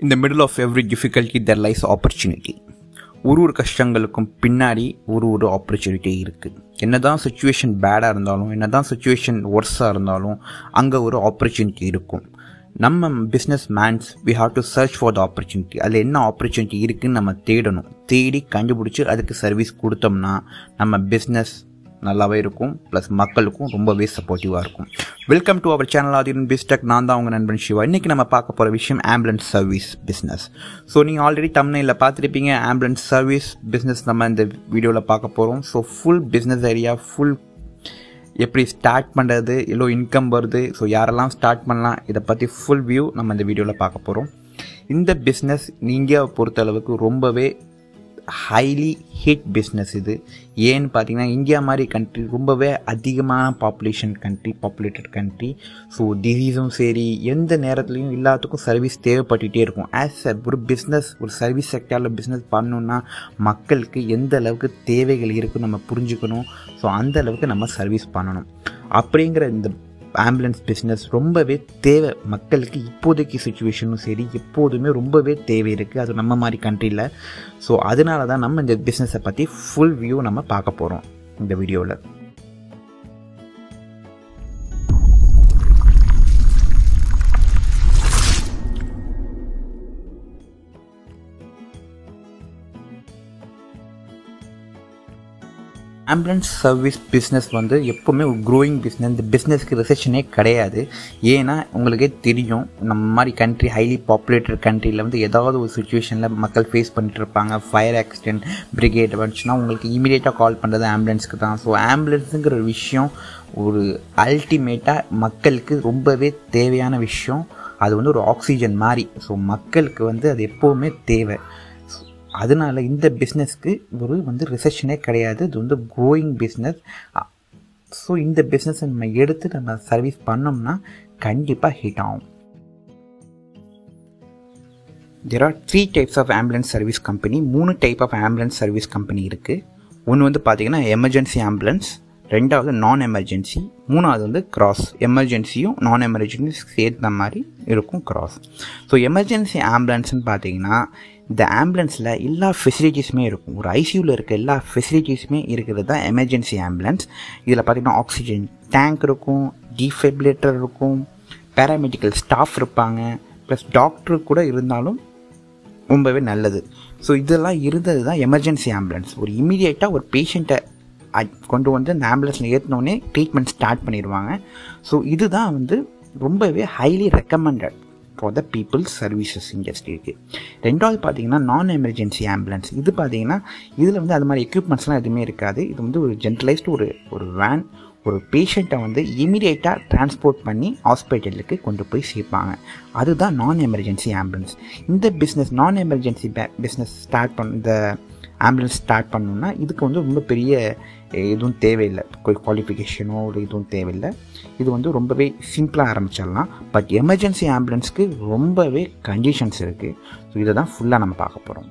In the middle of every difficulty, there lies opportunity. ஒரு ஒரு கஷ்டங்களுக்கும் பின்னாடி ஒரு ஒரு ஆப்பர்ச்சுனிட்டி இருக்குது என்னதான் சுச்சுவேஷன் பேடாக இருந்தாலும் என்னதான் சுச்சுவேஷன் ஒர்ஸாக இருந்தாலும் அங்கே ஒரு ஆப்பர்ச்சுனிட்டி இருக்கும் நம்ம business mans we have to search for the opportunity அதில் என்ன ஆப்பர்ச்சுனிட்டி இருக்குன்னு நம்ம தேடணும் தேடி கண்டுபிடிச்சி அதுக்கு சர்வீஸ் கொடுத்தோம்னா நம்ம பிஸ்னஸ் நல்லாவே இருக்கும் ப்ளஸ் மக்களுக்கும் ரொம்பவே சப்போர்ட்டிவாக இருக்கும் welcome to our channel Adhiran பிஸ்டெக் நான் தான் உங்கள் நண்பன் சிவா இன்றைக்கி நம்ம பார்க்க போகிற விஷயம் ஆம்புலன்ஸ் சர்வீஸ் பிஸ்னஸ் ஸோ நீங்கள் ஆல்ரெடி தமிழில் பார்த்துருப்பீங்க ஆம்புலன்ஸ் சர்வீஸ் பிஸ்னஸ் நம்ம இந்த வீடியோவில் பார்க்க போகிறோம் so full business area full எப்படி ஸ்டார்ட் பண்ணுறது எவ்வளோ இன்கம் வருது ஸோ யாரெல்லாம் ஸ்டார்ட் பண்ணலாம் இதை பற்றி ஃபுல் வியூ நம்ம இந்த வீடியோவில் பார்க்க போகிறோம் இந்த பிஸ்னஸ் நீங்கள் பொறுத்தளவுக்கு ரொம்பவே ஹைலி ஹிட் பிஸ்னஸ் இது ஏன்னு பார்த்தீங்கன்னா இந்தியா மாதிரி கண்ட்ரி ரொம்பவே அதிகமான population country populated country so டிசீஸும் சரி எந்த நேரத்துலையும் எல்லாத்துக்கும் சர்வீஸ் தேவைப்பட்டுகிட்டே இருக்கும் ஆஸ் அ ஒரு பிஸ்னஸ் ஒரு சர்வீஸ் செக்டரில் பிஸ்னஸ் பண்ணணுன்னா மக்களுக்கு எந்த அளவுக்கு தேவைகள் இருக்குன்னு நம்ம புரிஞ்சுக்கணும் ஸோ அந்த அளவுக்கு நம்ம சர்வீஸ் பண்ணணும் அப்படிங்கிற இந்த ஆம்புலன்ஸ் பிஸ்னஸ் ரொம்பவே தேவை மக்களுக்கு இப்போதைக்கு சுச்சுவேஷனும் சரி எப்போதுமே ரொம்பவே தேவை இருக்குது அது நம்ம மாதிரி கண்ட்ரியில் ஸோ அதனால தான் நம்ம இந்த பிஸ்னஸை பற்றி ஃபுல் வியூ நம்ம பார்க்க போகிறோம் இந்த வீடியோவில் ஆம்புலன்ஸ் சர்வீஸ் பிஸ்னஸ் வந்து எப்போவுமே ஒரு க்ரோயிங் பிஸ்னஸ் இந்த பிஸ்னஸ்க்கு ரிசெஷனே கிடையாது ஏன்னா உங்களுக்கே தெரியும் நம்ம மாதிரி கண்ட்ரி ஹைலி பாப்புலேட்டட் கண்ட்ரியில் வந்து ஏதாவது ஒரு சுச்சுவேஷனில் மக்கள் ஃபேஸ் பண்ணிட்டு இருப்பாங்க ஃபயர் ஆக்சிடென்ட் பிரிகேட் வந்துச்சுன்னா உங்களுக்கு இமீடியட்டாக கால் பண்ணுறது ஆம்புலன்ஸ்க்கு தான் ஸோ ஆம்புலன்ஸுங்கிற ஒரு விஷயம் ஒரு அல்டிமேட்டாக மக்களுக்கு ரொம்பவே தேவையான விஷயம் அது வந்து ஒரு ஆக்சிஜன் மாதிரி ஸோ மக்களுக்கு வந்து அது எப்போவுமே தேவை அதனால் இந்த பிஸ்னஸ்க்கு ஒரு வந்து ரிசெஷனே கிடையாது இது வந்து க்ரோயிங் பிஸ்னஸ் ஸோ இந்த பிஸ்னஸை நம்ம எடுத்து நம்ம சர்வீஸ் பண்ணோம்னா கண்டிப்பாக ஹிட் ஆகும் there are three types of ambulance service company மூணு type of ambulance service company இருக்குது ஒன்று வந்து பார்த்திங்கன்னா எமர்ஜென்சி ஆம்புலன்ஸ் ரெண்டாவது நான் எமர்ஜென்சி மூணாவது வந்து கிராஸ் எமர்ஜென்சியும் நான் எமர்ஜென்சி சேர்த்த மாதிரி இருக்கும் கிராஸ் ஸோ எமர்ஜென்சி ஆம்புலன்ஸ்னு பார்த்தீங்கன்னா இந்த ஆம்புலன்ஸில் எல்லா ஃபெசிலிட்டிஸுமே இருக்கும் ஒரு ஐசியூவில் இருக்க எல்லா ஃபெசிலிட்டிஸுமே இருக்கிறது தான் எமர்ஜென்சி ஆம்புலன்ஸ் இதில் பார்த்திங்கன்னா ஆக்சிஜன் டேங்க் இருக்கும் டிஃபெபிலேட்டர் இருக்கும் பேராமெடிக்கல் ஸ்டாஃப் இருப்பாங்க ப்ளஸ் டாக்டர் கூட இருந்தாலும் ரொம்பவே நல்லது ஸோ இதெல்லாம் இருந்தது தான் எமர்ஜென்சி ஆம்புலன்ஸ் ஒரு இமீடியட்டாக ஒரு பேஷண்ட்டை கொண்டு வந்து அந்த ஆம்புலன்ஸில் ஏற்றினோடனே ட்ரீட்மெண்ட் ஸ்டார்ட் பண்ணிடுவாங்க ஸோ இதுதான் வந்து ரொம்பவே highly recommended for the peoples services இண்டஸ்ட்ரிக்கு ரெண்டாவது பார்த்தீங்கன்னா நான் எமர்ஜென்சி ஆம்புலன்ஸ் இது பார்த்தீங்கன்னா இதில் வந்து அது மாதிரி எக்யூப்மெண்ட்ஸ்லாம் எதுவுமே இருக்காது இது வந்து ஒரு ஜென்ரலைஸ்டு ஒரு ஒரு வேன் ஒரு பேஷண்ட்டை வந்து இமீடியட்டாக டிரான்ஸ்போர்ட் பண்ணி ஹாஸ்பிட்டலுக்கு கொண்டு போய் சேர்ப்பாங்க அதுதான் நான் எமர்ஜென்சி ஆம்புலன்ஸ் இந்த பிஸ்னஸ் நான் எமர்ஜென்சி பிஸ்னஸ் ஸ்டார்ட் பண்ண இந்த ஆம்புலன்ஸ் ஸ்டார்ட் பண்ணணுன்னா இதுக்கு வந்து ரொம்ப பெரிய எதுவும் தேவையில்லை குவாலிஃபிகேஷனோ ஒரு எதுவும் தேவையில்லை இது வந்து ரொம்பவே சிம்பிளாக ஆரம்பிச்சிடலாம் பட் எமர்ஜென்சி ஆம்புலன்ஸ்க்கு ரொம்பவே கண்டிஷன்ஸ் இருக்குது ஸோ இதை தான் ஃபுல்லாக நம்ம பார்க்க போகிறோம்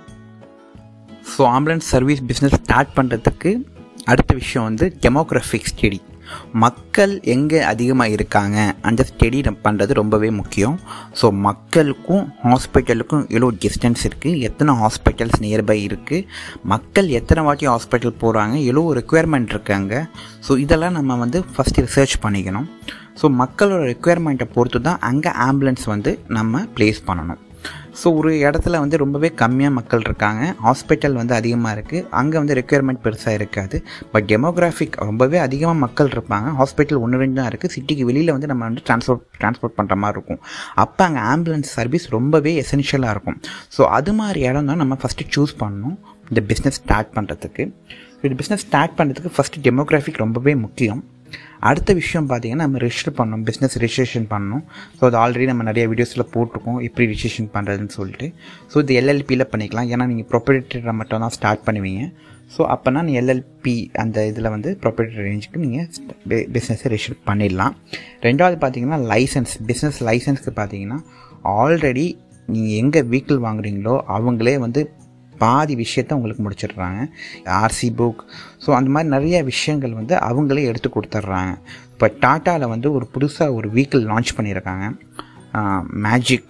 so ambulance service business start பண்ணுறதுக்கு அடுத்த விஷயம் வந்து டெமோக்ராஃபிக் ஸ்டடி மக்கள் எங்கே அதிகமாக இருக்காங்க அந்த ஸ்டடி பண்ணுறது ரொம்பவே முக்கியம் ஸோ மக்களுக்கும் ஹாஸ்பிட்டலுக்கும் எவ்வளோ டிஸ்டன்ஸ் இருக்குது எத்தனை ஹாஸ்பிட்டல்ஸ் நியர்பை இருக்குது மக்கள் எத்தனை வாட்டி ஹாஸ்பிட்டல் போகிறாங்க எவ்வளோ ரெக்குயர்மெண்ட் இருக்காங்க ஸோ இதெல்லாம் நம்ம வந்து ஃபஸ்ட்டு ரிசர்ச் பண்ணிக்கணும் ஸோ மக்களோட ரெக்குயர்மெண்ட்டை பொறுத்து தான் அங்கே ஆம்புலன்ஸ் வந்து நம்ம ப்ளேஸ் பண்ணணும் ஸோ ஒரு இடத்துல வந்து ரொம்பவே கம்மியாக மக்கள் இருக்காங்க ஹாஸ்பிட்டல் வந்து அதிகமாக இருக்குது அங்கே வந்து ரெக்குயர்மெண்ட் பெருசாக இருக்காது பட் டெமோகிராஃபிக் ரொம்பவே அதிகமாக மக்கள் இருப்பாங்க ஹாஸ்பிட்டல் ஒன்று ரெண்டு தான் இருக்குது சிட்டிக்கு வெளியில் வந்து நம்ம வந்து ட்ரான்ஸ்போர்ட் ட்ரான்ஸ்போர்ட் பண்ணுற மாதிரி இருக்கும் அப்போ அங்கே ஆம்புலன்ஸ் சர்வீஸ் ரொம்பவே எசென்ஷியலாக இருக்கும் ஸோ அது மாதிரி இடம் தான் நம்ம ஃபஸ்ட்டு சூஸ் பண்ணணும் இந்த பிஸ்னஸ் ஸ்டார்ட் பண்ணுறதுக்கு இந்த பிஸ்னஸ் ஸ்டார்ட் பண்ணுறதுக்கு ஃபஸ்ட்டு டெமோகிராஃபிக் ரொம்பவே முக்கியம் அடுத்த விஷயம் பார்த்தீங்கன்னா நம்ம ரிஜிஸ்டர் பண்ணணும் பிஸ்னஸ் ரிஜிஸ்ட்ரேஷன் பண்ணணும் ஸோ அது ஆல்ரெடி நம்ம நிறைய வீடியோஸில் போட்டிருக்கோம் எப்படி ரிஜிஸ்ட்ரேஷன் பண்ணுறதுன்னு சொல்லிட்டு ஸோ இது எல்எல்பியில் பண்ணிக்கலாம் ஏன்னா நீங்கள் ப்ரொப்பரேட்டரை மட்டும் தான் ஸ்டார்ட் பண்ணுவீங்க ஸோ அப்போனா நீ எல்எல்பி அந்த இதில் வந்து ப்ரொப்பரேட்டர் ரேஞ்சுக்கு நீங்கள் பிஸ்னஸை ரிஜிஸ்டர் பண்ணிடலாம் ரெண்டாவது பார்த்தீங்கன்னா லைசன்ஸ் பிஸ்னஸ் லைசன்ஸ்க்கு பார்த்தீங்கன்னா ஆல்ரெடி நீங்கள் எங்கே வெஹிக்கிள் வாங்குறீங்களோ அவங்களே வந்து பாதி விஷயத்த உங்களுக்கு முடிச்சிடுறாங்க ஆர்சி புக் ஸோ அந்த மாதிரி நிறைய விஷயங்கள் வந்து அவங்களே எடுத்து கொடுத்துட்றாங்க இப்போ டாட்டாவில் வந்து ஒரு புதுசாக ஒரு வெஹிக்கிள் லான்ச் பண்ணியிருக்காங்க மேஜிக்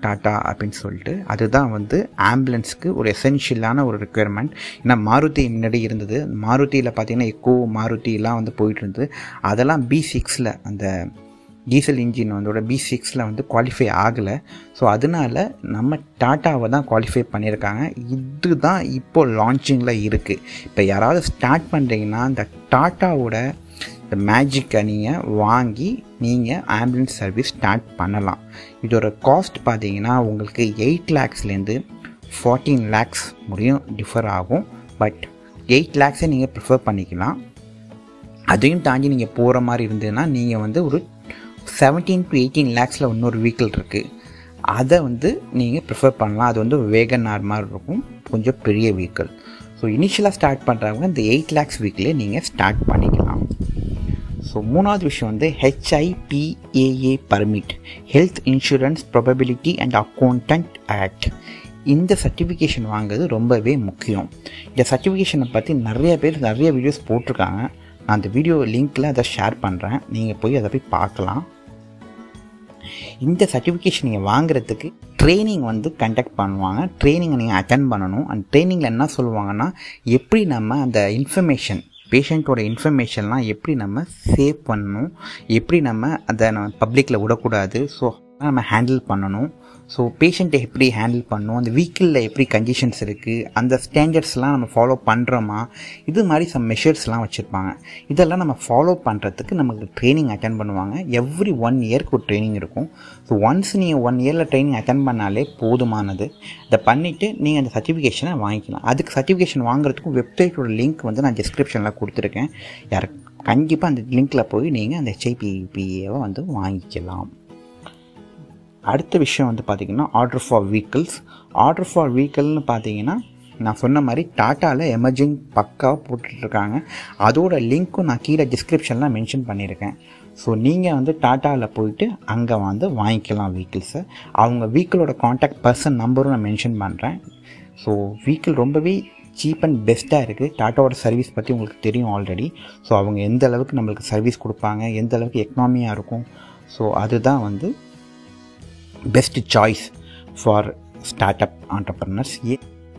டாட்டா அப்படின்னு சொல்லிட்டு அதுதான் வந்து ஆம்புலன்ஸ்க்கு ஒரு எசென்ஷியலான ஒரு ரெக்குயர்மெண்ட் ஏன்னா மாருதி முன்னாடி இருந்தது மாருதியில் பார்த்தீங்கன்னா எக்கோ மாருதிலாம் வந்து போயிட்டு இருந்தது அதெல்லாம் பி சிக்ஸில் அந்த டீசல் இன்ஜின் வந்தோட பி சிக்ஸில் வந்து குவாலிஃபை ஆகலை ஸோ அதனால் நம்ம டாட்டாவை தான் குவாலிஃபை பண்ணியிருக்காங்க இது தான் இப்போது லான்ச்சிங்கில் இருக்குது இப்போ யாராவது ஸ்டார்ட் பண்ணுறீங்கன்னா இந்த டாட்டாவோட இந்த மேஜிக்கை நீங்கள் வாங்கி நீங்கள் ஆம்புலன்ஸ் சர்வீஸ் ஸ்டார்ட் பண்ணலாம் இதோட காஸ்ட் பார்த்தீங்கன்னா உங்களுக்கு எயிட் லேக்ஸ்லேருந்து ஃபார்ட்டீன் லேக்ஸ் முடியும் டிஃபர் ஆகும் பட் எயிட் லேக்ஸை நீங்கள் ப்ரிஃபர் பண்ணிக்கலாம் அதையும் தாண்டி நீங்கள் போகிற மாதிரி இருந்ததுன்னா நீங்கள் வந்து ஒரு செவன்டீன் டு எயிட்டீன் லேக்ஸில் இன்னொரு வெஹிக்கிள் இருக்குது அதை வந்து நீங்கள் ப்ரிஃபர் பண்ணலாம் அது வந்து வேகன் ஆர் மாதிரி இருக்கும் கொஞ்சம் பெரிய வெஹிக்கிள் ஸோ இனிஷியலாக ஸ்டார்ட் பண்ணுறவங்க இந்த எயிட் லேக்ஸ் வீக்லேயே நீங்கள் ஸ்டார்ட் பண்ணிக்கலாம் ஸோ மூணாவது விஷயம் வந்து HIPAA permit health insurance probability and accountant act இந்த சர்டிஃபிகேஷன் வாங்குறது ரொம்பவே முக்கியம் இந்த சர்டிஃபிகேஷனை பற்றி நிறைய பேர் நிறைய வீடியோஸ் போட்டிருக்காங்க நான் அந்த வீடியோ லிங்க்கில் அதை ஷேர் பண்ணுறேன் நீங்கள் போய் அதை போய் பார்க்கலாம் இந்த சர்டிஃபிகேஷன் நீங்கள் வாங்குறதுக்கு ட்ரைனிங் வந்து கண்டக்ட் பண்ணுவாங்க ட்ரைனிங்கை நீங்கள் அட்டன் பண்ணணும் அந்த ட்ரைனிங்கில் என்ன சொல்லுவாங்கன்னா எப்படி நம்ம அந்த இன்ஃபர்மேஷன் பேஷண்ட்டோட இன்ஃபர்மேஷன்லாம் எப்படி நம்ம சேவ் பண்ணணும் எப்படி நம்ம அதை நம்ம பப்ளிக்கில் விடக்கூடாது ஸோ நம்ம ஹேண்டில் பண்ணணும் ஸோ பேஷண்ட்டை எப்படி ஹேண்டில் பண்ணணும் அந்த வெஹிக்கிளில் எப்படி கண்டிஷன்ஸ் இருக்குது அந்த ஸ்டாண்டர்ட்ஸ்லாம் நம்ம ஃபாலோ பண்ணுறோமா இது மாதிரி சம் மெஷர்ஸ்லாம் வச்சுருப்பாங்க இதெல்லாம் நம்ம ஃபாலோ பண்ணுறதுக்கு நமக்கு ட்ரைனிங் அட்டன் பண்ணுவாங்க எவ்ரி ஒன் இயர்க்கு ஒரு ட்ரைனிங் இருக்கும் ஸோ ஒன்ஸ் நீங்கள் ஒன் இயரில் ட்ரைனிங் அட்டன் பண்ணாலே போதுமானது இதை பண்ணிவிட்டு நீங்கள் அந்த சர்டிஃபிகேஷனை வாங்கிக்கலாம் அதுக்கு சர்டிஃபிகேஷன் வாங்குறதுக்கும் வெப்சைட்டோட லிங்க் வந்து நான் டிஸ்கிரிப்ஷனில் கொடுத்துருக்கேன் யார் கண்டிப்பாக அந்த லிங்க்கில் போய் நீங்கள் அந்த ஹெச்ஐபிபிஏவை வந்து வாங்கிக்கலாம் அடுத்த விஷயம் வந்து பார்த்திங்கன்னா order for vehicles order for வெஹிக்கிள்னு பார்த்தீங்கன்னா நான் சொன்ன மாதிரி டாட்டாவில் எமர்ஜிங் பக்காவாக போட்டுட்ருக்காங்க அதோட லிங்க்கும் நான் கீழே டிஸ்கிரிப்ஷனில் மென்ஷன் பண்ணியிருக்கேன் ஸோ நீங்கள் வந்து டாட்டாவில் போயிட்டு அங்கே வந்து வாங்கிக்கலாம் வெஹிக்கிள்ஸை அவங்க வெஹிக்கிளோட காண்டாக்ட் பர்சன் நம்பரும் நான் மென்ஷன் பண்ணுறேன் ஸோ வெஹிக்கிள் ரொம்பவே சீப் அண்ட் பெஸ்ட்டாக இருக்குது டாட்டாவோட சர்வீஸ் பற்றி உங்களுக்கு தெரியும் ஆல்ரெடி ஸோ அவங்க எந்த அளவுக்கு நம்மளுக்கு சர்வீஸ் கொடுப்பாங்க எந்த அளவுக்கு எக்கனாமியாக இருக்கும் ஸோ அதுதான் வந்து best choice for start up entrepreneurs uh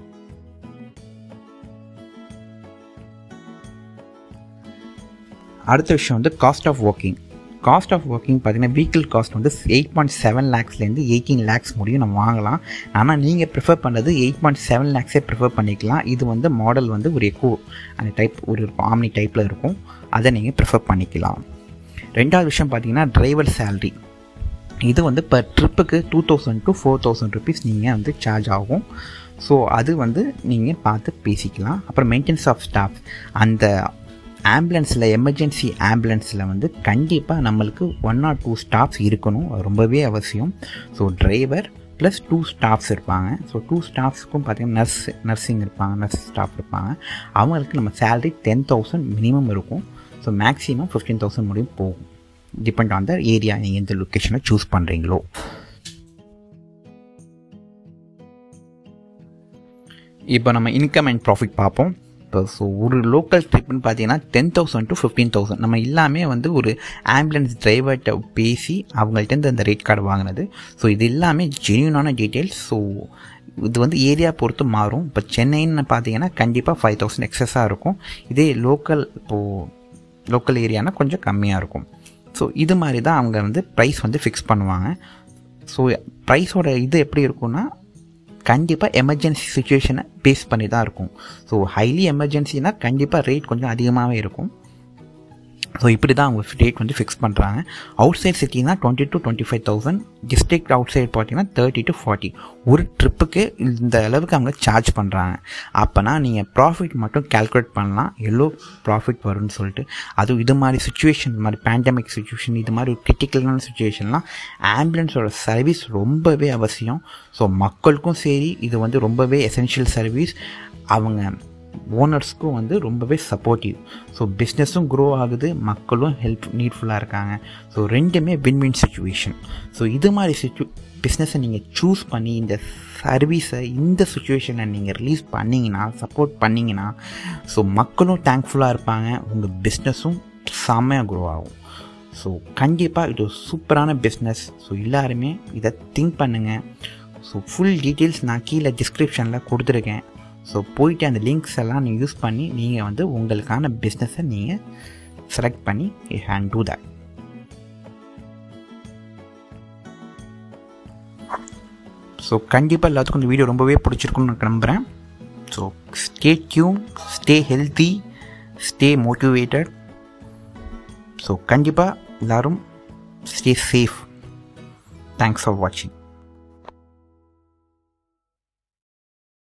அடுத்த விஷயம் வந்து cost of working cost of working பார்த்தீங்கன்னா வெஹிக்கிள் காஸ்ட் வந்து எயிட் பாயிண்ட் செவன் லேக்ஸ்லேருந்து எயிட்டீன் லேக்ஸ் முடியும் நம்ம வாங்கலாம் ஆனால் நீங்கள் ப்ரிஃபர் பண்ணது எயிட் பாயிண்ட் செவன் லேக்ஸே ப்ரிஃபர் பண்ணிக்கலாம் இது வந்து மாடல் வந்து ஒரு எக்கோ அந்த டைப் ஒரு இருக்கும் ஆம்னி டைப்பில் இருக்கும் அதை நீங்கள் ப்ரிஃபர் பண்ணிக்கலாம் ரெண்டாவது விஷயம் பார்த்தீங்கன்னா டிரைவர் சேல்ரி இது வந்து பர் ட்ரிப்புக்கு two thousand to four thousand rupees நீங்கள் வந்து சார்ஜ் ஆகும் ஸோ அது வந்து நீங்கள் பார்த்து பேசிக்கலாம் அப்புறம் மெயின்டெனன்ஸ் ஆஃப் ஸ்டாஃப் அந்த ஆம்புலன்ஸில் எமர்ஜென்சி ஆம்புலன்ஸில் வந்து கண்டிப்பாக நம்மளுக்கு ஒன் ஆர் டூ ஸ்டாஃப்ஸ் இருக்கணும் அது ரொம்பவே அவசியம் so driver plus two staffs இருப்பாங்க ஸோ டூ ஸ்டாஃப்ஸ்க்கும் பார்த்தீங்கன்னா நர்ஸ் நர்சிங் இருப்பாங்க நர்ஸ் ஸ்டாஃப் இருப்பாங்க அவங்களுக்கு நம்ம சேலரி டென் தௌசண்ட் மினிமம் இருக்கும் ஸோ மேக்ஸிமம் ஃபிஃப்டீன் தௌசண்ட் முடியும் போகும் டிபெண்ட் ஆன் த ஏரியா நீங்கள் எந்த லொக்கேஷனை சூஸ் பண்ணுறீங்களோ இப்போ நம்ம இன்கம் அண்ட் ப்ராஃபிட் பார்ப்போம் இப்போ ஸோ ஒரு லோக்கல் ட்ரிப்னு பார்த்தீங்கன்னா ten thousand to fifteen thousand நம்ம எல்லாமே வந்து ஒரு ஆம்புலன்ஸ் டிரைவர்கிட்ட பேசி அவங்கள்ட்ட அந்த ரேட் கார்டு வாங்கினது ஸோ இது எல்லாமே ஜென்யூனான டீட்டெயில்ஸ் ஸோ இது வந்து ஏரியா பொறுத்து மாறும் இப்போ சென்னைன்னு பார்த்தீங்கன்னா கண்டிப்பாக ஃபைவ் தௌசண்ட் எக்ஸஸாக இருக்கும் இதே லோக்கல் இப்போது லோக்கல் ஏரியானா கொஞ்சம் கம்மியாக இருக்கும் ஸோ இது மாதிரி தான் அவங்க வந்து ப்ரைஸ் வந்து ஃபிக்ஸ் பண்ணுவாங்க ஸோ ப்ரைஸோட இது எப்படி இருக்கும்னா கண்டிப்பாக எமர்ஜென்சி சுச்சுவேஷனை பேஸ் பண்ணி தான் இருக்கும் ஸோ ஹைலி எமர்ஜென்சினா கண்டிப்பாக ரேட் கொஞ்சம் அதிகமாகவே இருக்கும் ஸோ இப்படி தான் அவங்க ரேட் வந்து ஃபிக்ஸ் பண்ணுறாங்க அவுட் சைட் சிட்டினா twenty to twenty five thousand district outside பார்த்தீங்கன்னா தேர்ட்டி டு ஃபார்ட்டி ஒரு ட்ரிப்புக்கு இந்த அளவுக்கு அவங்க சார்ஜ் பண்ணுறாங்க அப்போனா நீங்கள் ப்ராஃபிட் மட்டும் கேல்குலேட் பண்ணலாம் எவ்வளோ ப்ராஃபிட் வரும்னு சொல்லிட்டு அதுவும் இது மாதிரி சுச்சுவேஷன் மாதிரி பேண்டமிக் சுச்சுவேஷன் இது மாதிரி ஒரு கிரிட்டிக்கலான சுச்சுவேஷன்லாம் ஆம்புலன்ஸோட சர்வீஸ் ரொம்பவே அவசியம் ஸோ மக்களுக்கும் சரி இது வந்து ரொம்பவே எசென்ஷியல் சர்வீஸ் அவங்க ஓனர்ஸ்க்கும் வந்து ரொம்பவே சப்போர்ட்டிவ் ஸோ பிஸ்னஸும் க்ரோ ஆகுது மக்களும் ஹெல்ப் நீட்ஃபுல்லாக இருக்காங்க ஸோ ரெண்டுமே வின் வின் சுச்சுவேஷன் ஸோ இது மாதிரி சுச்சு பிஸ்னஸை நீங்கள் சூஸ் பண்ணி இந்த சர்வீஸை இந்த சுச்சுவேஷனை நீங்கள் ரிலீஸ் பண்ணிங்கன்னா சப்போர்ட் பண்ணிங்கன்னா ஸோ மக்களும் தேங்க்ஃபுல்லாக இருப்பாங்க உங்கள் பிஸ்னஸும் செம்மையாக க்ரோ ஆகும் ஸோ கண்டிப்பாக இது ஒரு சூப்பரான பிஸ்னஸ் ஸோ எல்லாருமே இதை திங்க் பண்ணுங்கள் ஸோ ஃபுல் டீட்டெயில்ஸ் நான் கீழே டிஸ்கிரிப்ஷனில் கொடுத்துருக்கேன் ஸோ போயிட்டு அந்த லிங்க்ஸ் எல்லாம் நீங்கள் யூஸ் பண்ணி நீங்கள் வந்து உங்களுக்கான பிஸ்னஸை நீங்கள் செலக்ட் பண்ணி you can do that so கண்டிப்பாக எல்லாத்துக்கும் இந்த வீடியோ ரொம்பவே பிடிச்சிருக்குன்னு நான் நம்புகிறேன் so stay tuned stay healthy stay motivated so கண்டிப்பாக எல்லோரும் ஸ்டே சேஃப் தேங்க்ஸ் ஃபார் வாட்சிங்